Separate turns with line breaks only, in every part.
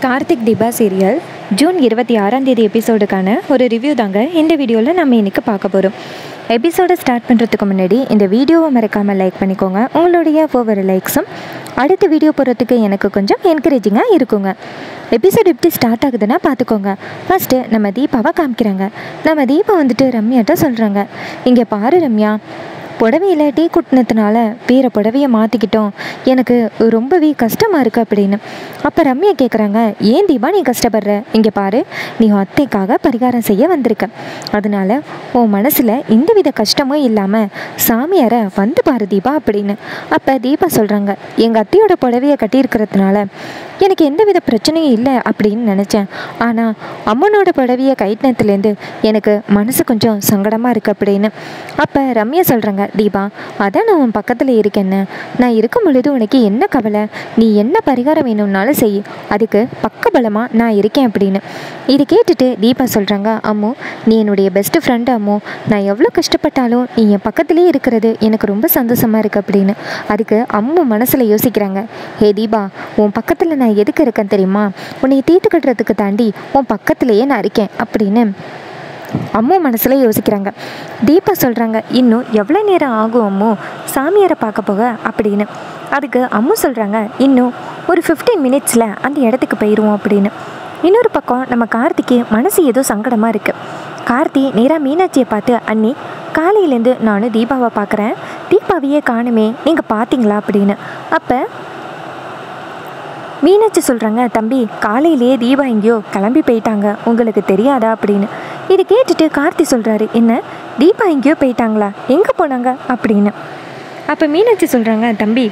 Karthik Deepa serial June இருபத்தி ஆறாம் தேதி எபிசோடுக்கான ஒரு ரிவ்யூ தாங்க இந்த வீடியோவில் நம்ம இன்றைக்கி பார்க்க போகிறோம் எபிசோடை ஸ்டார்ட் பண்ணுறதுக்கு முன்னாடி இந்த வீடியோவை மறக்காமல் லைக் பண்ணிக்கோங்க உங்களுடைய ஒவ்வொரு லைக்ஸும் அடுத்த வீடியோ போகிறதுக்கு எனக்கு கொஞ்சம் என்கரேஜிங்காக இருக்குங்க எபிசோட் எப்படி ஸ்டார்ட் ஆகுதுன்னா பார்த்துக்கோங்க ஃபஸ்ட்டு நம்ம தீபாவை காமிக்கிறாங்க நம்ம தீபா வந்துட்டு ரம்யாட்ட சொல்கிறாங்க இங்கே பாரு ரம்யா புடவையில் டீ குட்டினதுனால வேறு புடவையை மாற்றிக்கிட்டோம் எனக்கு ரொம்பவே கஷ்டமாக இருக்குது அப்படின்னு அப்போ ரம்யா கேட்குறாங்க ஏன் தீபா நீ கஷ்டப்படுற இங்கே பாரு நீ உன் அத்தைக்காக பரிகாரம் செய்ய வந்திருக்க அதனால உன் மனசில் எந்தவித கஷ்டமும் இல்லாமல் சாமியாரை வந்து பாரு தீபா அப்படின்னு அப்போ தீபா சொல்கிறாங்க எங்கள் அத்தையோட புடவையை கட்டியிருக்கிறதுனால எனக்கு எந்தவித பிரச்சனையும் இல்லை அப்படின்னு நினச்சேன் ஆனால் அம்மனோட புடவையை கைட்டினத்துலேருந்து எனக்கு மனசு கொஞ்சம் சங்கடமாக இருக்குது அப்படின்னு அப்போ ரம்யா சொல்கிறாங்க தீபா அதான் நான் உன் பக்கத்தில் இருக்கேன்னு நான் இருக்கும் பொழுது உனக்கு என்ன கவலை நீ என்ன பரிகாரம் வேணும்னாலும் செய் அதுக்கு பக்கபலமாக நான் இருக்கேன் அப்படின்னு இது கேட்டுட்டு தீபா சொல்கிறாங்க அம்மு நீ என்னுடைய பெஸ்ட் ஃப்ரெண்டு அம்மு நான் எவ்வளோ கஷ்டப்பட்டாலும் நீ என் பக்கத்துலேயே இருக்கிறது எனக்கு ரொம்ப சந்தோஷமாக இருக்குது அப்படின்னு அதுக்கு அம்மு மனசில் யோசிக்கிறாங்க ஹே தீபா உன் பக்கத்தில் நான் எதுக்கு இருக்கேன் தெரியுமா உன்னை தீர்த்து கட்டுறதுக்கு தாண்டி உன் பக்கத்துலேயே நான் இருக்கேன் அப்படின்னு அம்மு மனசில் யோசிக்கிறாங்க தீபா சொல்கிறாங்க இன்னும் எவ்வளோ நேரம் ஆகும் அம்மு சாமியாரை பார்க்க போக அப்படின்னு அதுக்கு அம்மு சொல்கிறாங்க இன்னும் ஒரு ஃபிஃப்டீன் மினிட்ஸில் அந்த இடத்துக்கு போயிடுவோம் அப்படின்னு இன்னொரு பக்கம் நம்ம கார்த்திக்கு மனசு ஏதோ சங்கடமாக இருக்குது கார்த்தி நேராக மீனாட்சியை பார்த்து அண்ணி காலையிலேருந்து நானும் தீபாவை பார்க்குறேன் தீபாவையே காணுமே நீங்கள் பார்த்தீங்களா அப்படின்னு அப்போ மீனாட்சி சொல்கிறாங்க தம்பி காலையிலேயே தீபா எங்கேயோ கிளம்பி போயிட்டாங்க உங்களுக்கு தெரியாதா அப்படின்னு இது கேட்டுட்டு கார்த்தி சொல்கிறாரு என்ன தீபா எங்கேயோ போயிட்டாங்களா எங்கே போனாங்க அப்படின்னு அப்போ மீனாட்சி சொல்கிறாங்க தம்பி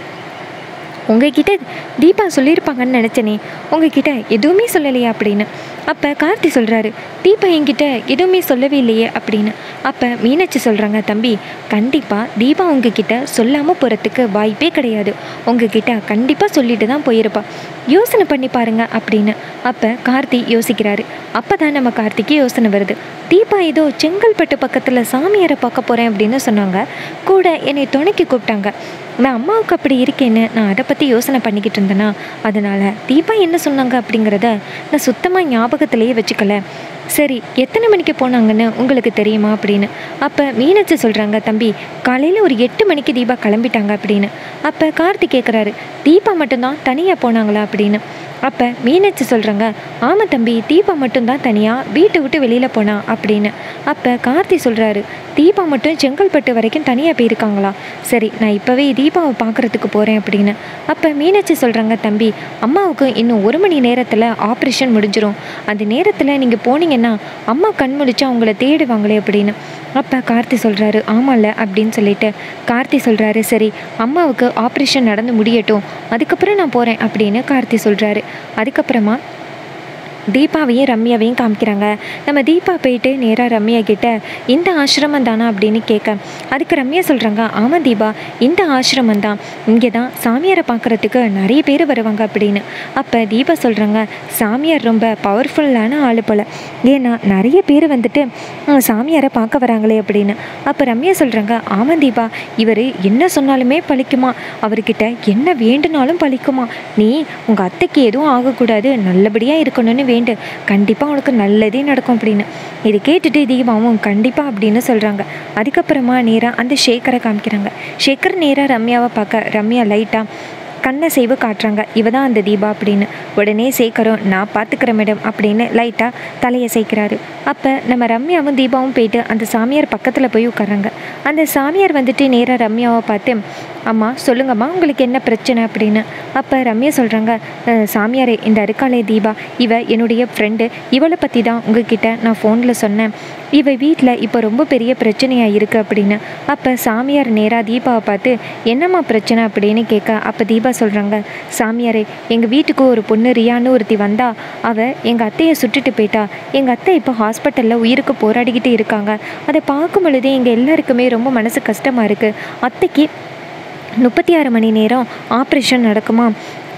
உங்ககிட்ட தீபா சொல்லியிருப்பாங்கன்னு நினச்சனே உங்ககிட்ட எதுவுமே சொல்லலையா அப்படின்னு அப்போ கார்த்தி சொல்கிறாரு தீபா என்கிட்ட எதுவுமே சொல்லவே இல்லையே அப்படின்னு அப்போ மீனாட்சி சொல்கிறாங்க தம்பி கண்டிப்பாக தீபா உங்ககிட்ட சொல்லாமல் போகிறதுக்கு வாய்ப்பே கிடையாது உங்ககிட்ட கண்டிப்பாக சொல்லிட்டு தான் போயிருப்பா யோசனை பண்ணி பாருங்க அப்படின்னு அப்போ கார்த்தி யோசிக்கிறாரு அப்போ தான் நம்ம கார்த்திக்கு யோசனை வருது தீபா ஏதோ செங்கல்பட்டு பக்கத்தில் சாமியாரை பார்க்க போகிறேன் அப்படின்னு சொன்னாங்க கூட என்னை துணைக்கு கூப்பிட்டாங்க நான் அம்மாவுக்கு அப்படி இருக்கேன்னு நான் அதை பற்றி யோசனை பண்ணிக்கிட்டு இருந்தேனா அதனால் தீபா என்ன சொன்னாங்க அப்படிங்கிறத நான் சுத்தமாக ஞாபகத்திலேயே வச்சுக்கல சரி எத்தனை மணிக்கு போனாங்கன்னு உங்களுக்கு தெரியுமா அப்படின்னு அப்போ மீனாட்சி சொல்கிறாங்க தம்பி காலையில் ஒரு எட்டு மணிக்கு தீபா கிளம்பிட்டாங்க அப்படின்னு அப்போ கார்த்தி கேட்குறாரு தீபா மட்டும்தான் தனியாக போனாங்களா அப்படின்னு அப்போ மீனாட்சி சொல்கிறாங்க ஆமாம் தம்பி தீபா மட்டும்தான் தனியாக வீட்டை விட்டு வெளியில் போனா அப்படின்னு அப்போ கார்த்தி சொல்கிறாரு தீபா மட்டும் செங்கல்பட்டு வரைக்கும் தனியாக போயிருக்காங்களா சரி நான் இப்போவே தீபாவை பார்க்குறதுக்கு போகிறேன் அப்படின்னு அப்போ மீனாட்சி சொல்கிறாங்க தம்பி அம்மாவுக்கு இன்னும் ஒரு மணி நேரத்தில் ஆப்ரேஷன் முடிஞ்சிரும் அந்த நேரத்தில் நீங்கள் போனீங்கன்னா அம்மா கண் முழிச்சா அவங்கள தேடுவாங்களே அப்படின்னு அப்போ கார்த்தி சொல்கிறாரு ஆமாம்ல அப்படின்னு சொல்லிட்டு கார்த்தி சொல்கிறாரு சரி அம்மாவுக்கு ஆப்ரேஷன் நடந்து முடியட்டும் அதுக்கப்புறம் நான் போகிறேன் அப்படின்னு கார்த்தி சொல்கிறாரு அதுக்கப்புறமா தீபாவையும் ரம்யாவையும் காமிக்கிறாங்க நம்ம தீபா போயிட்டு நேராக ரம்யா கிட்ட இந்த ஆசிரமம் தானா அப்படின்னு கேட்க அதுக்கு ரம்யா சொல்கிறாங்க ஆமாம் தீபா இந்த ஆசிரமம் தான் இங்கே தான் சாமியாரை பார்க்குறதுக்கு நிறைய பேர் வருவாங்க அப்படின்னு அப்போ தீபா சொல்கிறாங்க சாமியார் ரொம்ப பவர்ஃபுல்லான ஆள் போல் ஏன்னா நிறைய பேர் வந்துட்டு "ம், சாமியாரை பார்க்க வராங்களே அப்படின்னு அப்போ ரம்யா சொல்கிறாங்க ஆமாம் தீபா இவர் என்ன சொன்னாலுமே பழிக்குமா அவர்கிட்ட என்ன வேண்டுனாலும் பழிக்குமா நீ உங்கள் அத்தைக்கு எதுவும் ஆகக்கூடாது நல்லபடியாக இருக்கணும்னு வேண்டு கண்டிப்பாக உனக்கு நல்லதே நடக்கும் அப்படின்னு இது கேட்டுட்டு தீபாவும் கண்டிப்பாக அப்படின்னு சொல்கிறாங்க அதுக்கப்புறமா நேராக அந்த ஷேக்கரை காமிக்கிறாங்க ஷேக்கர் நேராக ரம்யாவை பார்க்க ரம்யா லைட்டாக கண்ணை செய்வு காட்டுறாங்க இவ தான் அந்த தீபா அப்படின்னு உடனே சேகரும் நான் பார்த்துக்கிறேன் மேடம் அப்படின்னு லைட்டாக தலையை சேர்க்கிறாரு அப்போ நம்ம ரம்யாவும் தீபாவும் போயிட்டு அந்த சாமியார் பக்கத்தில் போய் உட்கார்றாங்க அந்த சாமியார் வந்துட்டு நேராக ரம்யாவை பார்த்து அம்மா சொல்லுங்கம்மா உங்களுக்கு என்ன பிரச்சனை அப்படின்னு அப்போ ரம்யா சொல்கிறாங்க சாமியாரே இந்த இருக்காளே தீபா இவ என்னுடைய ஃப்ரெண்டு இவளை பற்றி தான் உங்ககிட்ட நான் ஃபோனில் சொன்னேன் இவ வீட்டில் இப்போ ரொம்ப பெரிய பிரச்சனையாக இருக்குது அப்படின்னு அப்போ சாமியார் நேராக தீபாவை பார்த்து என்னம்மா பிரச்சனை அப்படின்னு கேட்க அப்போ தீபா சொல்கிறாங்க சாமியாரே எங்கள் வீட்டுக்கு ஒரு பொண்ணு ரியான்னு ஒருத்தி வந்தா அவள் எங்கள் அத்தையை சுட்டுட்டு போயிட்டா எங்கள் அத்தை இப்போ ஹாஸ்பிட்டலில் உயிருக்கு போராடிக்கிட்டு இருக்காங்க அதை பார்க்கும் பொழுதே எங்கள் எல்லாருக்குமே ரொம்ப மனசு கஷ்டமாக இருக்குது அத்தைக்கு முப்பத்தி ஆறு மணி நேரம் ஆப்ரேஷன் நடக்குமா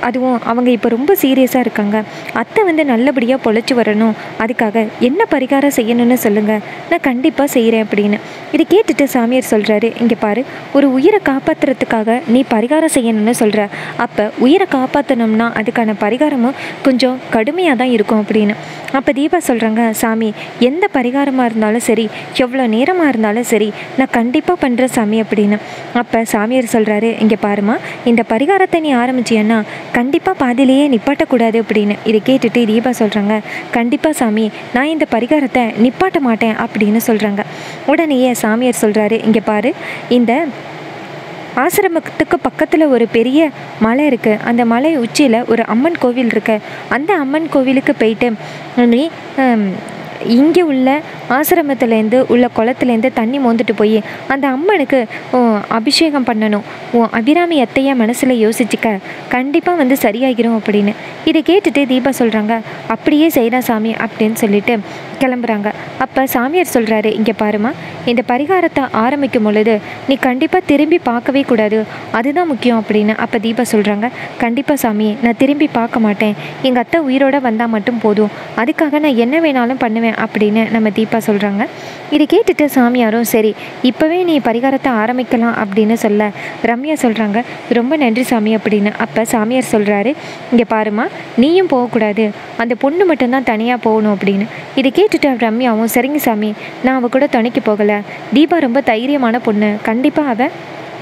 அதுவும் அவங்க இப்போ ரொம்ப சீரியஸாக இருக்காங்க அத்தை வந்து நல்லபடியாக பொழைச்சி வரணும் அதுக்காக என்ன பரிகாரம் செய்யணும்னு சொல்லுங்கள் நான் கண்டிப்பாக செய்கிறேன் அப்படின்னு இதை கேட்டுட்டு சாமியார் சொல்கிறாரு இங்கே பாரு ஒரு உயிரை காப்பாற்றுறதுக்காக நீ பரிகாரம் செய்யணும்னு சொல்கிற அப்போ உயிரை காப்பாற்றணும்னா அதுக்கான பரிகாரமும் கொஞ்சம் கடுமையாக தான் இருக்கும் அப்படின்னு அப்போ தீபா சொல்கிறாங்க சாமி எந்த பரிகாரமாக இருந்தாலும் சரி எவ்வளோ நேரமாக இருந்தாலும் சரி நான் கண்டிப்பாக பண்ணுறேன் சாமி அப்படின்னு அப்போ சாமியார் சொல்கிறாரு இங்கே பாருமா இந்த பரிகாரத்தை நீ ஆரம்பிச்சியன்னா கண்டிப்பாக பாதியிலேயே நிப்பாட்டக்கூடாது அப்படின்னு இதை கேட்டுட்டு தீபா சொல்கிறாங்க கண்டிப்பாக சாமி நான் இந்த பரிகாரத்தை நிப்பாட்ட மாட்டேன் அப்படின்னு சொல்கிறாங்க உடனேயே சாமியார் சொல்கிறாரு இங்கே பாரு இந்த ஆசிரமத்துக்கு பக்கத்தில் ஒரு பெரிய மலை இருக்குது அந்த மலை உச்சியில் ஒரு அம்மன் கோவில் இருக்கு அந்த அம்மன் கோவிலுக்கு போயிட்டு நீ ஹம், இங்கே உள்ள ஆசிரமத்துலேருந்து உள்ள குளத்துலேருந்து தண்ணி மோந்துட்டு போய் அந்த அம்மனுக்கு உன் அபிஷேகம் பண்ணணும் உன் அபிராமி அத்தையை மனசில் யோசிச்சுக்க கண்டிப்பாக வந்து சரியாகிரும் அப்படின்னு இதை கேட்டுட்டு தீபா சொல்கிறாங்க அப்படியே செய்கிறேன் சாமி அப்படின்னு சொல்லிட்டு கிளம்புறாங்க அப்போ சாமியார் சொல்கிறாரு இங்கே பாருமா இந்த பரிகாரத்தை ஆரம்பிக்கும் பொழுது நீ கண்டிப்பாக திரும்பி பார்க்கவே கூடாது அதுதான் முக்கியம் அப்படின்னு அப்போ தீபா சொல்கிறாங்க கண்டிப்பாக சாமி நான் திரும்பி பார்க்க மாட்டேன் எங்கள் அத்தை உயிரோட வந்தால் மட்டும் போதும் அதுக்காக நான் என்ன வேணாலும் பண்ணுவேன் அப்படின்னு நம்ம தீபா சொல்கிறாங்க இதை கேட்டுட்டு சாமியாரும் சரி இப்போவே நீ பரிகாரத்தை ஆரம்பிக்கலாம் அப்படின்னு சொல்ல ரம்யா சொல்கிறாங்க ரொம்ப நன்றி சாமி அப்படின்னு அப்போ சாமியார் சொல்கிறாரு இங்கே பாருமா நீயும் போகக்கூடாது அந்த பொண்ணு மட்டும்தான் தனியாக போகணும் அப்படின்னு இதை கேட்டுட்டு ரம்யாவும் சரிங்க சாமி நான் அவ கூட துணைக்கு போகலை தீபா ரொம்ப தைரியமான பொண்ணு கண்டிப்பாக அவள்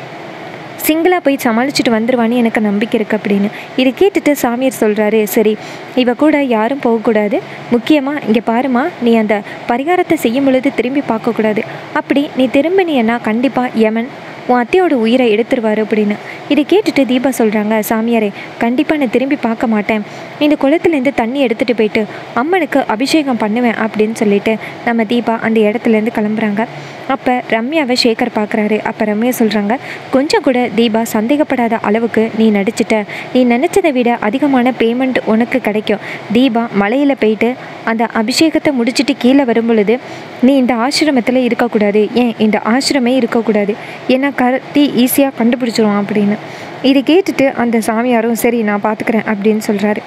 சிங்கிளாக போய் சமாளிச்சுட்டு வந்துடுவான்னு எனக்கு நம்பிக்கை இருக்குது அப்படின்னு இதை கேட்டுட்டு சாமியார் சொல்கிறாரு சரி இவ கூட யாரும் போகக்கூடாது முக்கியமாக இங்கே பாருமா நீ அந்த பரிகாரத்தை செய்யும் பொழுது திரும்பி பார்க்கக்கூடாது அப்படி நீ திரும்பினியன்னா கண்டிப்பாக யமன் உன் அத்தையோட உயிரை எடுத்துருவாரு அப்படின்னு இதை கேட்டுட்டு தீபா சொல்கிறாங்க சாமியாரே கண்டிப்பாக நான் திரும்பி பார்க்க மாட்டேன் இந்த குளத்துலேருந்து தண்ணி எடுத்துகிட்டு போயிட்டு அம்மனுக்கு அபிஷேகம் பண்ணுவேன் அப்படின்னு சொல்லிட்டு நம்ம தீபா அந்த இடத்துலேருந்து கிளம்புறாங்க அப்போ ரம்யாவை சேகர் பார்க்குறாரு அப்போ ரம்யா சொல்கிறாங்க கொஞ்சம் கூட தீபா சந்தேகப்படாத அளவுக்கு நீ நடிச்சிட்ட நீ நினச்சதை விட அதிகமான பேமெண்ட் உனக்கு கிடைக்கும் தீபா மலையில் போயிட்டு அந்த அபிஷேகத்தை முடிச்சிட்டு கீழே வரும் பொழுது நீ இந்த ஆசிரமத்தில் இருக்கக்கூடாது ஏன் இந்த ஆசிரமே இருக்கக்கூடாது ஏன்னா கத்தி ஈஸியாக கண்டுபிடிச்சிருவான் அப்படின்னு இதை கேட்டுட்டு அந்த சாமியாரும் சரி நான் பார்த்துக்கிறேன் அப்படின்னு சொல்கிறாரு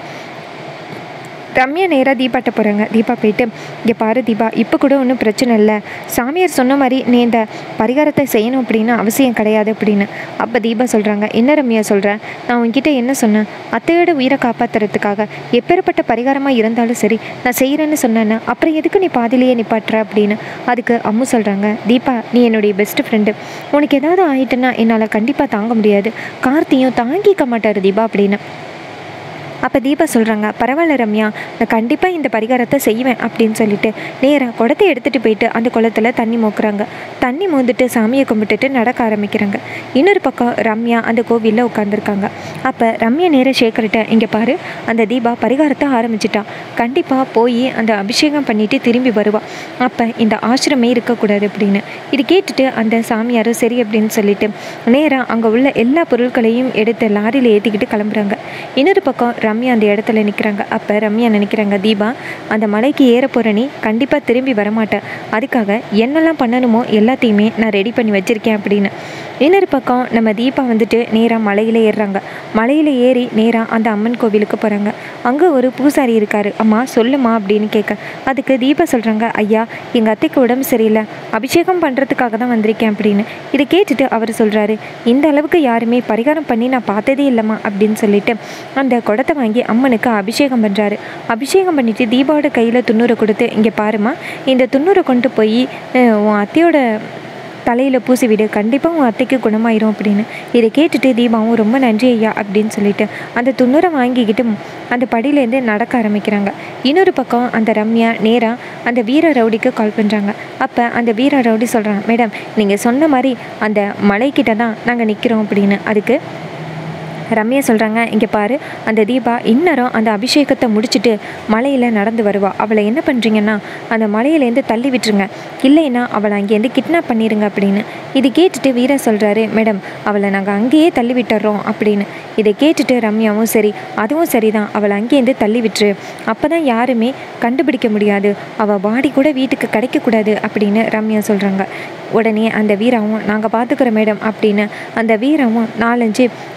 ரம்யா நேராக தீபாட்ட போகிறாங்க தீபா போயிட்டு இங்கே பாரு தீபா இப்போ கூட ஒன்றும் பிரச்சனை இல்லை சாமியார் சொன்ன மாதிரி நீ இந்த பரிகாரத்தை செய்யணும் அப்படின்னு அவசியம் கிடையாது அப்படின்னு அப்போ தீபா சொல்கிறாங்க என்ன ரம்யா சொல்கிறேன் நான் உன்கிட்ட என்ன சொன்னேன் அத்தையோட உயிரை காப்பாற்றுறதுக்காக எப்பேற்பட்ட பரிகாரமாக இருந்தாலும் சரி நான் செய்கிறேன்னு சொன்னேன்னா அப்புறம் எதுக்கு நீ பாதியிலேயே நிப்பாட்டுற அப்படின்னு அதுக்கு அம்மு சொல்கிறாங்க தீபா நீ என்னுடைய பெஸ்ட் ஃப்ரெண்டு உனக்கு ஏதாவது ஆயிட்டுன்னா என்னால் கண்டிப்பாக தாங்க முடியாது கார்த்தியும் தாங்கிக்க மாட்டார் தீபா அப்படின்னு அப்போ தீபா சொல்கிறாங்க பரவாயில்ல ரம்யா நான் கண்டிப்பாக இந்த பரிகாரத்தை செய்வேன் அப்படின்னு சொல்லிட்டு நேராக குடத்தை எடுத்துகிட்டு போயிட்டு அந்த குளத்துல தண்ணி மோக்குறாங்க தண்ணி மோந்துட்டு சாமியை கும்பிட்டுட்டு நடக்க ஆரம்பிக்கிறாங்க இன்னொரு பக்கம் ரம்யா அந்த கோவிலில் உட்காந்துருக்காங்க அப்போ ரம்யா நேராக சேகர்கிட்ட இங்கே பாரு அந்த தீபா பரிகாரத்தை ஆரம்பிச்சிட்டா கண்டிப்பாக போய் அந்த அபிஷேகம் பண்ணிட்டு திரும்பி வருவா அப்போ இந்த ஆசிரமே இருக்கக்கூடாது அப்படின்னு இது கேட்டுட்டு அந்த சாமியாரும் சரி அப்படின்னு சொல்லிட்டு நேராக அங்கே உள்ள எல்லா பொருட்களையும் எடுத்து லாரியில் ஏற்றிக்கிட்டு கிளம்புறாங்க இன்னொரு பக்கம் ரம்யா அந்த இடத்துல நிற்கிறாங்க அப்போ ரம்யா நினைக்கிறாங்க தீபா அந்த மலைக்கு ஏற போகிற நீ கண்டிப்பாக திரும்பி வரமாட்டேன் அதுக்காக என்னெல்லாம் பண்ணணுமோ எல்லாத்தையுமே நான் ரெடி பண்ணி வச்சுருக்கேன் அப்படின்னு இன்னொரு பக்கம் நம்ம தீபா வந்துட்டு நேராக மலையில் ஏறுறாங்க மலையில் ஏறி நேராக அந்த அம்மன் கோவிலுக்கு போகிறாங்க அங்கே ஒரு பூசாரி இருக்காரு அம்மா சொல்லுமா அப்படின்னு கேட்க அதுக்கு தீபா சொல்கிறாங்க ஐயா எங்கள் அத்தைக்கு உடம்பு சரியில்லை அபிஷேகம் பண்ணுறதுக்காக தான் வந்திருக்கேன் அப்படின்னு இதை கேட்டுட்டு அவர் சொல்கிறாரு இந்த அளவுக்கு யாருமே பரிகாரம் பண்ணி நான் பார்த்ததே இல்லைம்மா அப்படின்னு சொல்லிட்டு அந்த குடத்தை வாங்கி அம்மனுக்கு அபிஷேகம் பண்ணுறாரு அபிஷேகம் பண்ணிட்டு தீபாவோட கையில் துண்ணூரை கொடுத்து இங்கே பாருமா இந்த துண்ணூரை கொண்டு போய் அஹ், உன் அத்தையோட தலையில் பூசி விடு கண்டிப்பாக உன் அத்தைக்கு குணமாயிரும் அப்படின்னு இதை கேட்டுட்டு தீபாவும் ரொம்ப நன்றி ஐயா அப்படின்னு சொல்லிட்டு அந்த துண்ணூரை வாங்கிக்கிட்டு அந்த படியிலேருந்து நடக்க ஆரம்பிக்கிறாங்க இன்னொரு பக்கம் அந்த ரம்யா நேராக அந்த வீர ரவுடிக்கு கால் பண்ணுறாங்க அப்போ அந்த வீர ரவுடி சொல்கிறாங்க மேடம் நீங்கள் சொன்ன மாதிரி அந்த மலைக்கிட்ட தான் நாங்கள் நிற்கிறோம் அப்படின்னு அதுக்கு ரம்யா சொல்கிறாங்க இங்கே பாரு அந்த தீபா இன்னரும் அந்த அபிஷேகத்தை முடிச்சுட்டு மலையில் நடந்து வருவா அவளை என்ன பண்ணுறீங்கன்னா அந்த மலையிலேருந்து தள்ளி விட்டுருங்க இல்லைன்னா அவளை அங்கேருந்து கிட்னாப் பண்ணிடுங்க அப்படின்னு இது கேட்டுட்டு வீரா சொல்கிறாரு மேடம் அவளை நாங்கள் அங்கேயே தள்ளி விட்டுறோம் அப்படின்னு இதை கேட்டுட்டு ரம்யாவும் சரி அதுவும் சரிதான் அவளை அங்கேருந்து தள்ளி விட்டுரு அப்போ தான் யாருமே கண்டுபிடிக்க முடியாது அவள் பாடி கூட வீட்டுக்கு கிடைக்கக்கூடாது அப்படின்னு ரம்யா சொல்கிறாங்க உடனே அந்த வீராவும் நாங்கள் பார்த்துக்குறோம் மேடம் அப்படின்னு அந்த வீராவும் நாலஞ்சு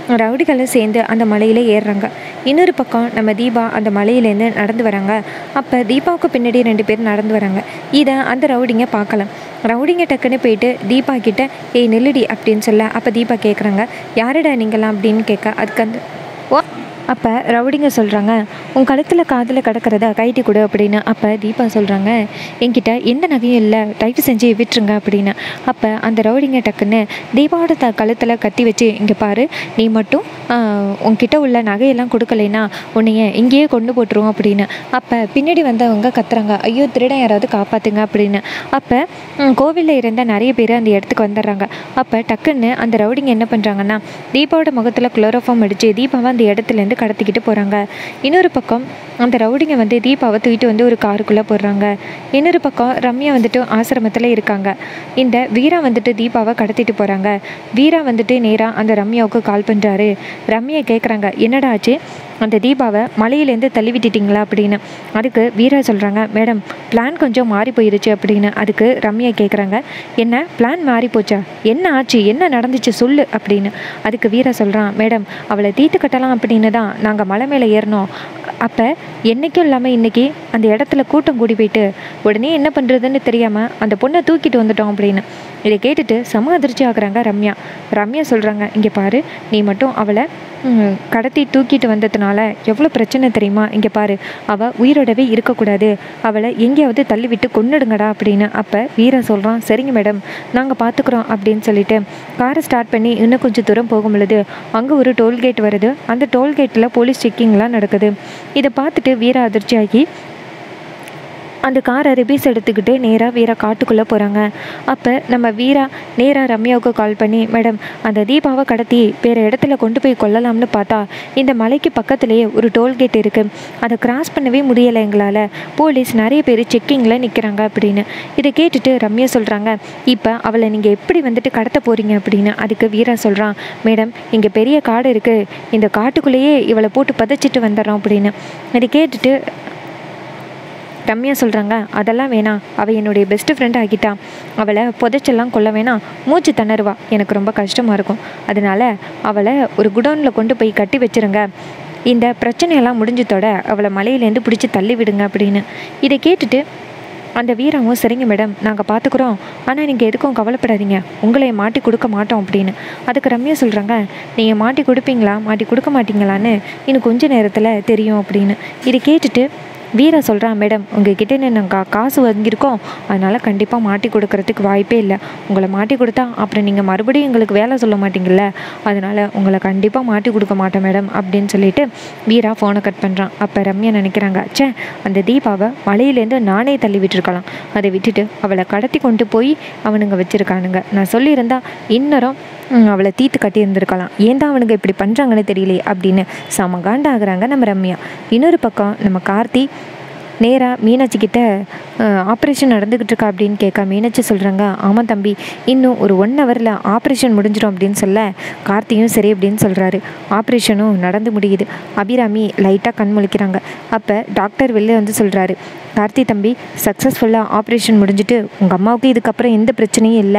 ரவுடிகளும் சேர்ந்து அந்த மலையில் ஏறுறாங்க இன்னொரு பக்கம் நம்ம தீபா அந்த மலையிலேருந்து நடந்து வராங்க அப்போ தீபாவுக்கு பின்னாடி ரெண்டு பேர் நடந்து வராங்க இதை அந்த ரவுடிங்க பார்க்கலாம் ரவுடிங்க டக்குன்னு போயிட்டு தீபா கிட்ட ஏய் நில்லுடி அப்படின்னு சொல்ல அப்போ தீபா கேட்குறாங்க யாருடா நீங்களாம் அப்படின்னு கேட்க அதுக்கு அந்த ஓ அப்போ ரவுடிங்க சொல்கிறாங்க உன் கழுத்தில் காதில் கிடக்கிறத கைட்டி கொடு அப்படின்னு அப்போ தீபா சொல்கிறாங்க என்கிட்ட எந்த நகையும் இல்லை தயவு செஞ்சு விட்டுருங்க அப்படின்னு அப்போ அந்த ரவுடிங்க டக்குன்னு தீபாவோட த கழுத்தில் கத்தி வச்சு இங்கே பாரு நீ மட்டும் ஆஹ், உன்கிட்ட உள்ள நகையெல்லாம் கொடுக்கலைன்னா உன்னைய இங்கேயே கொண்டு போட்டுருவோம் அப்படின்னு அப்போ பின்னாடி வந்தவங்க கத்துறாங்க ஐயோ திருடன் யாராவது காப்பாற்றுங்க அப்படின்னு அப்போ கோவிலில் இருந்த நிறைய பேர் அந்த இடத்துக்கு வந்துடுறாங்க அப்போ டக்குன்னு அந்த ரவுடிங்க என்ன பண்ணுறாங்கன்னா தீபாவோட முகத்தில் குளோரோஃபார்ம் அடித்து தீபாவை அந்த இடத்துலேருந்து கடத்திக்கிட்டு போகிறாங்க இன்னொரு பக்கம் அந்த ரவுடிங்க வந்து தீபாவை தூக்கிட்டு வந்து ஒரு காருக்குள்ளே போடுறாங்க இன்னொரு பக்கம் ரம்யா வந்துட்டு ஆசிரமத்தில் இருக்காங்க இந்த வீரா வந்துட்டு தீபாவை கடத்திட்டு போகிறாங்க வீரா வந்துட்டு நேராக அந்த ரம்யாவுக்கு கால் பண்ணுறாரு ரம்யா கேட்குறாங்க என்னடா ஆச்சு அந்த தீபாவை மலையிலேருந்து தள்ளி விட்டுட்டீங்களா அப்படின்னு அதுக்கு வீரா சொல்கிறாங்க மேடம் பிளான் கொஞ்சம் மாறி போயிருச்சு அப்படின்னு அதுக்கு ரம்யா கேட்குறாங்க என்ன பிளான் மாறி போச்சா என்ன ஆச்சு என்ன நடந்துச்சு சொல்லு அப்படின்னு அதுக்கு வீரா சொல்கிறான் மேடம் அவளை தீத்து கட்டலாம் அப்படின்னு தான் நாங்கள் மலை மேலே ஏறினோம் அப்போ என்றைக்கும் இல்லாமல் இன்றைக்கி அந்த இடத்துல கூட்டம் கூடி போயிட்டு உடனே என்ன பண்ணுறதுன்னு தெரியாமல் அந்த பொண்ணை தூக்கிட்டு வந்துட்டோம் அப்படின்னு இதை கேட்டுட்டு செம அதிர்ச்சி ஆகுறாங்க ரம்யா ரம்யா சொல்கிறாங்க இங்கே பாரு நீ மட்டும் அவளை ம், கடத்தி தூக்கிட்டு வந்ததுனால எவ்வளோ பிரச்சனை தெரியுமா இங்கே பாரு அவள் உயிரோடவே இருக்கக்கூடாது அவளை எங்கேயாவது தள்ளி விட்டு கொன்னுடுங்கடா அப்படின்னு அப்போ வீரா சொல்கிறான் சரிங்க மேடம் நாங்கள் பார்த்துக்குறோம் அப்படின்னு சொல்லிட்டு காரை ஸ்டார்ட் பண்ணி இன்னும் கொஞ்சம் தூரம் போகும் பொழுது அங்கே ஒரு டோல்கேட் வருது அந்த டோல்கேட்டில் போலீஸ் செக்கிங்லாம் நடக்குது இதை பார்த்துட்டு வீரா அதிர்ச்சியாகி அந்த காரை ரிபீஸ் எடுத்துக்கிட்டு நேராக வீரா காட்டுக்குள்ளே போகிறாங்க அப்போ நம்ம வீரா நேராக ரம்யாவுக்கு கால் பண்ணி மேடம் அந்த தீபாவை கடத்தி வேறு இடத்துல கொண்டு போய் கொல்லலாம்னு பார்த்தா இந்த மலைக்கு பக்கத்துலேயே ஒரு டோல்கேட் இருக்குது அதை கிராஸ் பண்ணவே முடியலை எங்களால் போலீஸ் நிறைய பேர் செக்கிங்கில் நிற்கிறாங்க அப்படின்னு இதை கேட்டுட்டு ரம்யா சொல்கிறாங்க இப்போ அவளை நீங்கள் எப்படி வந்துட்டு கடத்த போகிறீங்க அப்படின்னு அதுக்கு வீரா சொல்கிறான் மேடம் இங்கே பெரிய காடு இருக்குது இந்த காட்டுக்குள்ளேயே இவளை போட்டு பதைச்சிட்டு வந்துடுறோம் அப்படின்னு இதை கேட்டுட்டு ரம்யா சொல்கிறாங்க அதெல்லாம் வேணாம் அவள் என்னுடைய பெஸ்ட் ஃப்ரெண்ட் ஆகிட்டா அவளை புதைச்செல்லாம் கொல்ல வேணாம் மூச்சு திணறுவா எனக்கு ரொம்ப கஷ்டமாக இருக்கும் அதனால அவளை ஒரு குடோனில் கொண்டு போய் கட்டி வச்சிருங்க இந்த பிரச்சனையெல்லாம் முடிஞ்சதோட அவளை மலையிலேருந்து பிடிச்சி தள்ளி விடுங்க அப்படின்னு இதை கேட்டுட்டு அந்த வீராவும் சரிங்க மேடம் நாங்கள் பார்த்துக்குறோம் ஆனால் நீங்கள் எதுக்கும் கவலைப்படாதீங்க உங்களை மாட்டி கொடுக்க மாட்டோம் அப்படின்னு அதுக்கு ரம்யா சொல்கிறாங்க நீங்கள் மாட்டி கொடுப்பீங்களா மாட்டி கொடுக்க மாட்டீங்களான்னு இன்னும் கொஞ்ச நேரத்தில் தெரியும் அப்படின்னு இதை கேட்டுட்டு வீரா சொல்கிறான் மேடம் உங்ககிட்ட நாங்கள் காசு வாங்கியிருக்கோம் அதனால் கண்டிப்பாக மாட்டி கொடுக்கறதுக்கு வாய்ப்பே இல்லை உங்களை மாட்டி கொடுத்தா அப்புறம் நீங்கள் மறுபடியும் எங்களுக்கு வேலை சொல்ல மாட்டீங்கல்ல அதனால் உங்களை கண்டிப்பாக மாட்டி கொடுக்க மாட்டேன் மேடம் அப்படின்னு சொல்லிட்டு வீரா ஃபோனை கட் பண்ணுறான் அப்போ ரம்யா நினைக்கிறாங்க ச்சே அந்த தீபாவை மலையிலேருந்து நானே தள்ளி விட்டுருக்கலாம் அதை விட்டுட்டு அவளை கடத்தி கொண்டு போய் அவனுங்க வச்சுருக்கானுங்க நான் சொல்லியிருந்தா இன்னரும் ம், அவளை தீத்து கட்டி இருந்திருக்கலாம் ஏன் தான் அவனுங்க இப்படி பண்ணுறாங்கன்னு தெரியலையே அப்படின்னு செம காண்டாகிறாங்க நம்ம ரம்யா இன்னொரு பக்கம் நம்ம கார்த்தி நேராக மீனாட்சி கிட்ட ஆப்ரேஷன் நடந்துக்கிட்டு இருக்கா அப்படின்னு கேட்க மீனாட்சி சொல்கிறாங்க ஆமாம் தம்பி இன்னும் ஒரு ஒன் ஹவரில் ஆப்ரேஷன் முடிஞ்சிடும் அப்படின்னு சொல்ல கார்த்தியும் சரி அப்படின்னு சொல்கிறாரு ஆப்ரேஷனும் நடந்து முடியுது அபிராமி லைட்டாக கண் முழிக்கிறாங்க அப்போ டாக்டர் வெளில வந்து சொல்கிறாரு கார்த்தி தம்பி சக்ஸஸ்ஃபுல்லாக ஆப்ரேஷன் முடிஞ்சிட்டு உங்கள் அம்மாவுக்கு இதுக்கப்புறம் எந்த பிரச்சனையும் இல்லை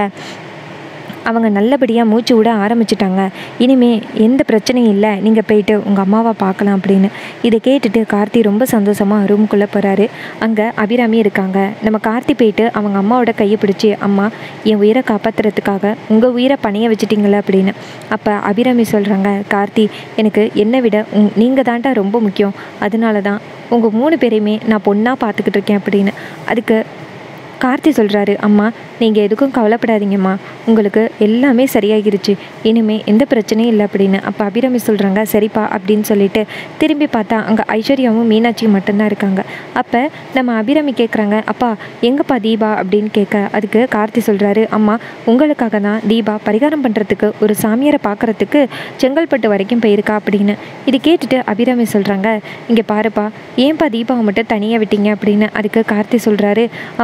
அவங்க நல்லபடியாக மூச்சு விட ஆரம்பிச்சிட்டாங்க இனிமே எந்த பிரச்சனையும் இல்லை நீங்கள் போயிட்டு உங்கள் அம்மாவை பார்க்கலாம் அப்படின்னு இதை கேட்டுட்டு கார்த்தி ரொம்ப சந்தோஷமாக ரூமுக்குள்ளே போகிறாரு அங்கே அபிராமி இருக்காங்க நம்ம கார்த்தி போயிட்டு அவங்க அம்மாவோட கையை பிடிச்சி அம்மா என் உயிரை காப்பாற்றுறதுக்காக உங்கள் உயிரை பணைய வச்சிட்டீங்களே அப்படின்னு அப்போ அபிராமி சொல்கிறாங்க கார்த்தி எனக்கு என்னை விட உங் நீங்கள் தான்டா ரொம்ப முக்கியம் அதனால தான் உங்கள் மூணு பேரையுமே நான் பொண்ணாக பார்த்துக்கிட்டு இருக்கேன் அப்படின்னு அதுக்கு கார்த்தி சொல்கிறாரு அம்மா நீங்கள் எதுக்கும் கவலைப்படாதீங்கம்மா உங்களுக்கு எல்லாமே சரியாகிருச்சு இனிமே எந்த பிரச்சனையும் இல்லை அப்படின்னு அப்போ அபிராமி சொல்கிறாங்க சரிப்பா அப்படின்னு சொல்லிட்டு திரும்பி பார்த்தா அங்கே ஐஸ்வர்யாவும் மீனாட்சியும் மட்டும்தான் இருக்காங்க அப்போ நம்ம அபிராமி கேட்குறாங்க அப்பா எங்கப்பா தீபா அப்படின்னு கேட்க அதுக்கு கார்த்தி சொல்கிறாரு அம்மா உங்களுக்காக தான் தீபா பரிகாரம் பண்ணுறதுக்கு ஒரு சாமியாரை பார்க்குறதுக்கு செங்கல்பட்டு வரைக்கும் போயிருக்கா அப்படின்னு இது கேட்டுட்டு அபிராமி சொல்கிறாங்க இங்கே பாருப்பா ஏன்பா தீபாவை மட்டும் தனியாக விட்டீங்க அப்படின்னு அதுக்கு கார்த்தி சொல்கிறாரு அம்மா நான்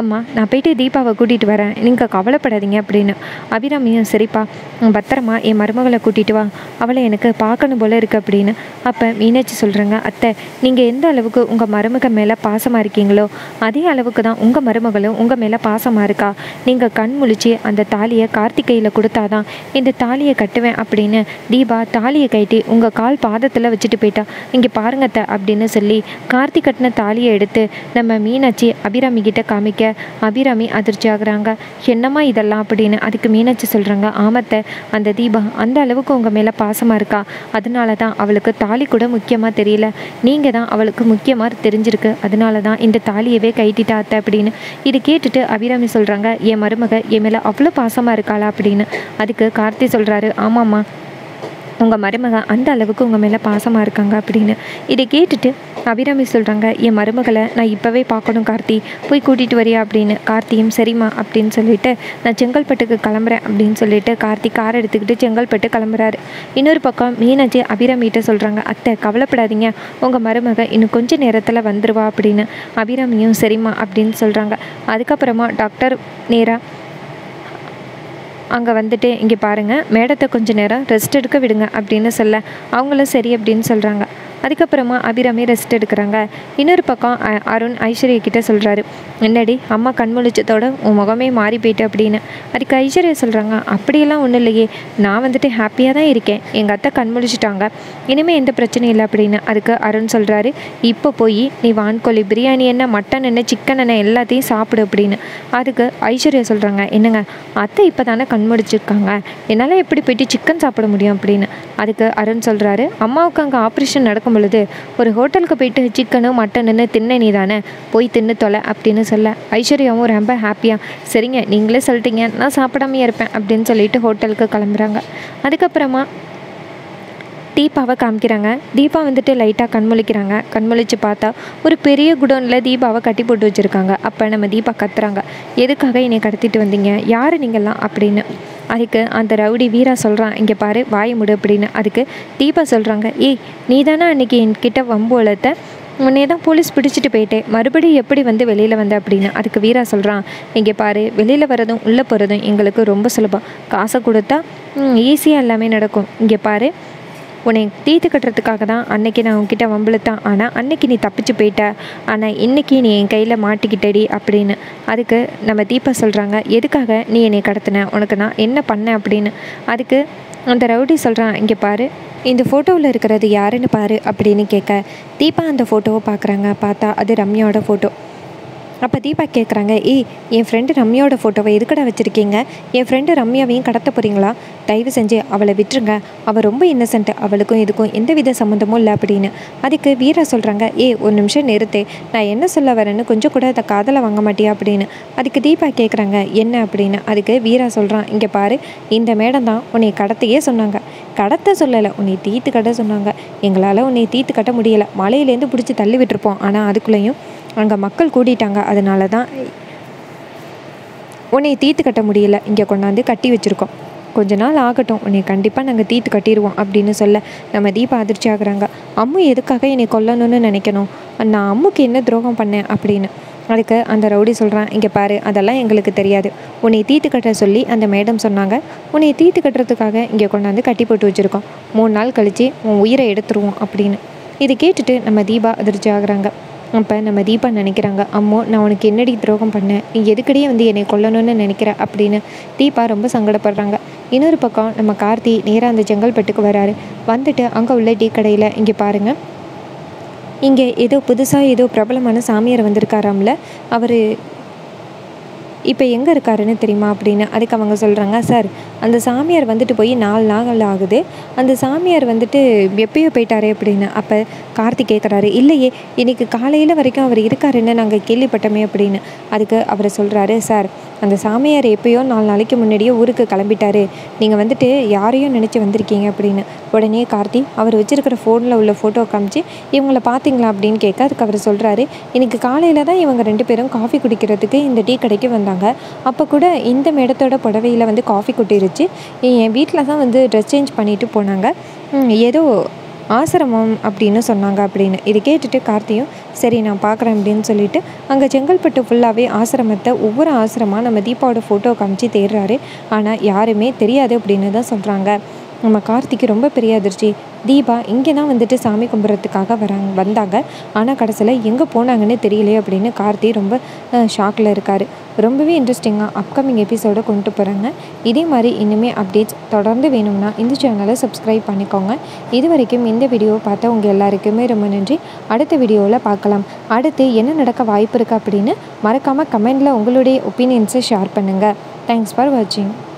நான் போயிட்டு தீபாவை கூட்டிகிட்டு வரேன் நீங்கள் கவலைப்படாதீங்க அப்படின்னு அபிராமியும் சரிப்பா உம், பத்திரமா என் மருமகளை கூட்டிகிட்டு வா அவளை எனக்கு பார்க்கணும் போல இருக்கு அப்படின்னு அப்போ மீனாட்சி சொல்கிறாங்க அத்தை நீங்கள் எந்த அளவுக்கு உங்கள் மருமக மேலே பாசமாக இருக்கீங்களோ அதே அளவுக்கு தான் உங்கள் மருமகளும் உங்கள் மேலே பாசமாக இருக்கா நீங்கள் கண் முழிச்சு அந்த தாலியை கார்த்திகையில் கொடுத்தாதான் இந்த தாலியை கட்டுவேன் அப்படின்னு தீபா தாலியை கட்டி உங்கள் கால் பாதத்தில் வச்சுட்டு போயிட்டா இங்கே பாருங்க அத்தை அப்படின்னு சொல்லி கார்த்தி கட்டின தாலியை எடுத்து நம்ம மீனாட்சி அபிராமி கிட்ட காமிக்க அபிராமி அதிர்ச்சி ஆகுறாங்க என்னம்மா இதெல்லாம் அப்படின்னு அதுக்கு மீனாட்சி சொல்கிறாங்க ஆமத்தை அந்த தீபா அந்த அளவுக்கு உங்கள் மேலே பாசமாக இருக்கா அதனால தான் அவளுக்கு தாலி கூட முக்கியமாக தெரியல நீங்கள் தான் அவளுக்கு முக்கியமாக தெரிஞ்சிருக்கு அதனால தான் இந்த தாலியவே கைட்டிட்டா அத்தை அப்படின்னு இது கேட்டுட்டு அபிராமி சொல்கிறாங்க என் மருமக என் மேலே அவ்வளோ பாசமாக இருக்காளா அப்படின்னு அதுக்கு கார்த்தி சொல்கிறாரு ஆமாம்மா உங்கள் மருமக அந்த அளவுக்கு உங்கள் மேலே பாசமாக இருக்காங்க அப்படின்னு இதை கேட்டுட்டு அபிராமி சொல்கிறாங்க என் மருமகளை நான் இப்போவே பார்க்கணும் கார்த்தி போய் கூட்டிகிட்டு வரியா அப்படின்னு கார்த்தியும் சரிம்மா அப்படின்னு சொல்லிட்டு நான் செங்கல்பட்டுக்கு கிளம்புறேன் அப்படின்னு சொல்லிட்டு கார்த்தி கார் எடுத்துக்கிட்டு செங்கல்பட்டு கிளம்புறாரு இன்னொரு பக்கம் மீனாட்சி அபிராமிகிட்ட சொல்கிறாங்க அத்தை கவலைப்படாதீங்க உங்கள் மருமக இன்னும் கொஞ்ச நேரத்தில் வந்துருவா அப்படின்னு அபிராமியும் சரிம்மா அப்படின்னு சொல்கிறாங்க அதுக்கப்புறமா டாக்டர் நேராக அங்கே வந்துட்டு இங்கே பாருங்கள் மேடத்தை கொஞ்ச நேரம் ரெஸ்ட் எடுக்க விடுங்க அப்படின்னு சொல்ல அவங்களும் சரி அப்படின்னு சொல்கிறாங்க அதுக்கப்புறமா அபிராமி ரெஸ்ட் எடுக்கிறாங்க இன்னொரு பக்கம் அ- அருண் ஐஸ்வர்யா கிட்ட சொல்கிறாரு என்னடி அம்மா கண்முழிச்சதோட உன் முகமே மாறி போயிட்டு அப்படின்னு அதுக்கு ஐஸ்வர்யா சொல்கிறாங்க அப்படியெல்லாம் ஒன்றும் இல்லையே நான் வந்துட்டு ஹாப்பியாக தான் இருக்கேன் எங்கள் அத்தை கண்முழிச்சிட்டாங்க இனிமேல் எந்த பிரச்சனையும் இல்லை அப்படின்னு அதுக்கு அருண் சொல்கிறாரு இப்போ போய் நீ வான்கோழி பிரியாணி என்ன மட்டன் என்ன சிக்கன் என்ன எல்லாத்தையும் சாப்பிடு அப்படின்னு அதுக்கு ஐஸ்வர்யா சொல்கிறாங்க என்னங்க அத்தை இப்போ தானே கண் முடிச்சிருக்காங்க என்னால் எப்படி போயிட்டு சிக்கன் சாப்பிட முடியும் அப்படின்னு அதுக்கு அருண் சொல்கிறாரு அம்மாவுக்கு அங்கே ஆப்ரேஷன் நடக்கும் பொழுது ஒரு ஹோட்டலுக்கு போயிட்டு சிக்கனு மட்டனுன்னு தின்ன நீ தானே போய் தின்னு தொலை அப்படின்னு சொல்ல ஐஸ்வர்யாவும் ரொம்ப ஹாப்பியாக சரிங்க நீங்களே சொல்லிட்டீங்க நான் சாப்பிடாமையே இருப்பேன் அப்படின்னு சொல்லிட்டு ஹோட்டலுக்கு கிளம்புறாங்க அதுக்கப்புறமா தீபாவை காமிக்கிறாங்க தீபா வந்துட்டு லைட்டாக கண்முழிக்கிறாங்க கண்முழிச்சு பார்த்தா ஒரு பெரிய குடோனில் தீபாவை கட்டி போட்டு வச்சுருக்காங்க அப்போ நம்ம தீபா கத்துறாங்க எதுக்காக என்னை கடத்திட்டு வந்தீங்க யார் நீங்கள்லாம் அப்படின்னு அதுக்கு அந்த ரவுடி வீரா சொல்கிறான் இங்கே பாரு வாய முடு அப்படின்னு அதுக்கு தீபா சொல்கிறாங்க ஏய் நீ தானே அன்றைக்கி என்கிட்ட வம்பு வளர்த்த உன்னை தான் போலீஸ் பிடிச்சிட்டு போயிட்டேன் மறுபடியும் எப்படி வந்து வெளியில் வந்த அப்படின்னு அதுக்கு வீரா சொல்கிறான் இங்கே பாரு வெளியில் வரதும் உள்ளே போகிறதும் எங்களுக்கு ரொம்ப சுலபம் காசை கொடுத்தா ஈஸியாக எல்லாமே நடக்கும் இங்கே பாரு உன்னை தீர்த்து கட்டுறதுக்காக தான் அன்னைக்கு நான் உன்கிட்ட வம்பிழுத்தான் ஆனால் அன்னைக்கு நீ தப்பிச்சு போயிட்ட ஆனால் இன்னைக்கு நீ என் கையில் மாட்டிக்கிட்டடி அப்படின்னு அதுக்கு நம்ம தீபா சொல்கிறாங்க எதுக்காக நீ என்னை கடத்தின உனக்கு நான் என்ன பண்ணேன் அப்படின்னு அதுக்கு அந்த ரவுடி சொல்கிறான் இங்கே பாரு இந்த ஃபோட்டோவில் இருக்கிறது யாருன்னு பாரு அப்படின்னு கேட்க தீபா அந்த ஃபோட்டோவை பார்க்குறாங்க பார்த்தா அது ரம்யாவோட ஃபோட்டோ அப்போ தீபா கேட்குறாங்க ஏய் என் ஃப்ரெண்டு ரம்யாவோட ஃபோட்டோவை எதுக்கடா வச்சுருக்கீங்க என் ஃப்ரெண்டு ரம்யாவையும் கடத்த போகிறீங்களா தயவு செஞ்சு அவளை விட்டுருங்க அவள் ரொம்ப இன்னசென்ட் அவளுக்கும் இதுக்கும் எந்த வித சம்மந்தமும் இல்லை அப்படின்னு அதுக்கு வீரா சொல்கிறாங்க ஏய் ஒரு நிமிஷம் நிறுத்து நான் என்ன சொல்ல வரேன்னு கொஞ்சம் கூட அதை காதலை வாங்க மாட்டியா அப்படின்னு அதுக்கு தீபா கேட்குறாங்க என்ன அப்படின்னு அதுக்கு வீரா சொல்கிறான் இங்கே பாரு இந்த மேடம் தான் உன்னை கடத்தையே சொன்னாங்க கடத்த சொல்லலை உன்னை தீத்து கட்ட சொன்னாங்க எங்களால் உன்னை தீத்து கட்ட முடியலை மலையிலேருந்து பிடிச்சி தள்ளி விட்டுருப்போம் ஆனால் அதுக்குள்ளேயும் அங்கே மக்கள் கூடிட்டாங்க அதனால தான் உன்னை தீத்து கட்ட முடியல இங்கே கொண்டாந்து கட்டி வச்சுருக்கோம் கொஞ்ச நாள் ஆகட்டும் உன்னை கண்டிப்பாக நாங்கள் தீத்து கட்டிடுவோம் அப்படின்னு சொல்ல நம்ம தீபா அதிர்ச்சி ஆகுறாங்க அம்மு எதுக்காக என்னை கொல்லணும்னு நினைக்கணும் நான் அம்முக்கு என்ன துரோகம் பண்ணேன் அப்படின்னு அதுக்கு அந்த ரவுடி சொல்கிறான் இங்கே பாரு அதெல்லாம் எங்களுக்கு தெரியாது உன்னை தீத்து கட்ட சொல்லி அந்த மேடம் சொன்னாங்க உன்னை தீத்து கட்டுறதுக்காக இங்கே கொண்டாந்து கட்டி போட்டு வச்சுருக்கோம் மூணு நாள் கழித்து உன் உயிரை எடுத்துருவோம் அப்படின்னு இது கேட்டுட்டு நம்ம தீபா அதிர்ச்சி ஆகுறாங்க அப்போ நம்ம தீபா நினைக்கிறாங்க அம்மோ நான் உனக்கு என்னடி துரோகம் பண்ணேன் நீ எதுக்கடியே வந்து என்னை கொல்லணும்னு நினைக்கிற அப்படின்னு தீபா ரொம்ப சங்கடப்படுறாங்க இன்னொரு பக்கம் நம்ம கார்த்தி நேராக அந்த செங்கல்பட்டுக்கு வராரு வந்துட்டு அங்கே உள்ள டீ கடையில் இங்கே பாருங்கள் இங்கே ஏதோ புதுசாக ஏதோ பிரபலமான சாமியார் வந்திருக்காராம்ல அவர் இப்போ எங்கே இருக்காருன்னு தெரியுமா அப்படின்னு அதுக்கு அவங்க சொல்கிறாங்க சார் அந்த சாமியார் வந்துட்டு போய் நாலு நாள் ஆகுது அந்த சாமியார் வந்துட்டு எப்பயோ போயிட்டாரே அப்படின்னு அப்போ கார்த்திக் கேட்குறாரு இல்லையே இன்னைக்கு காலையில் வரைக்கும் அவர் இருக்காருன்னு நாங்கள் கேள்விப்பட்டோமே அப்படின்னு அதுக்கு அவர் சொல்கிறாரு சார் அந்த சாமியார் எப்பயோ நாலு நாளைக்கு முன்னாடியே ஊருக்கு கிளம்பிட்டாரு நீங்கள் வந்துட்டு யாரையும் நினச்சி வந்திருக்கீங்க அப்படின்னு உடனே கார்த்தி அவர் வச்சிருக்கிற ஃபோனில் உள்ள ஃபோட்டோ காமிச்சு இவங்கள பார்த்தீங்களா அப்படின்னு கேட்க அதுக்கு அவர் சொல்கிறாரு இன்னைக்கு காலையில் தான் இவங்க ரெண்டு பேரும் காஃபி குடிக்கிறதுக்கு இந்த டீ கடைக்கு வந்தாங்க அப்போ கூட இந்த மேடத்தோட புடவையில் வந்து காஃபி கொட்டிருச்சு என் வீட்டில் தான் வந்து ட்ரெஸ் சேஞ்ச் பண்ணிட்டு போனாங்க ம், ஏதோ ஆசிரமம் அப்படின்னு சொன்னாங்க அப்படின்னு இது கேட்டுட்டு கார்த்தியும் சரி நான் பார்க்குறேன் அப்படின்னு சொல்லிட்டு அங்கே செங்கல்பட்டு ஃபுல்லாகவே ஆசிரமத்தை ஒவ்வொரு ஆசிரமாக நம்ம தீபாவோட ஃபோட்டோ காமிச்சு தேடுறாரு ஆனால் யாருமே தெரியாது அப்படின்னு தான் சொல்கிறாங்க நம்ம கார்த்திக்கு ரொம்ப பெரிய அதிர்ச்சி தீபா இங்கே தான் வந்துட்டு சாமி கும்பிட்றதுக்காக வராங்க வந்தாங்க ஆனால் கடைசியில் எங்கே போனாங்கன்னு தெரியலையே அப்படின்னு கார்த்தி ரொம்ப ஷாக்கில் இருக்கார் ரொம்பவே இன்ட்ரெஸ்டிங்காக அப்கமிங் எபிசோடை கொண்டு போகிறாங்க இதே மாதிரி இன்னுமே அப்டேட்ஸ் தொடர்ந்து வேணும்னா இந்த சேனலை சப்ஸ்கிரைப் பண்ணிக்கோங்க இது வரைக்கும் இந்த வீடியோவை பார்த்த உங்கள் எல்லாருக்குமே ரொம்ப நன்றி அடுத்த வீடியோவில் பார்க்கலாம் அடுத்து என்ன நடக்க வாய்ப்பு இருக்குது அப்படின்னு மறக்காமல் கமெண்டில் உங்களுடைய ஒப்பீனியன்ஸை ஷேர் பண்ணுங்கள் தேங்க்ஸ் ஃபார் வாட்சிங்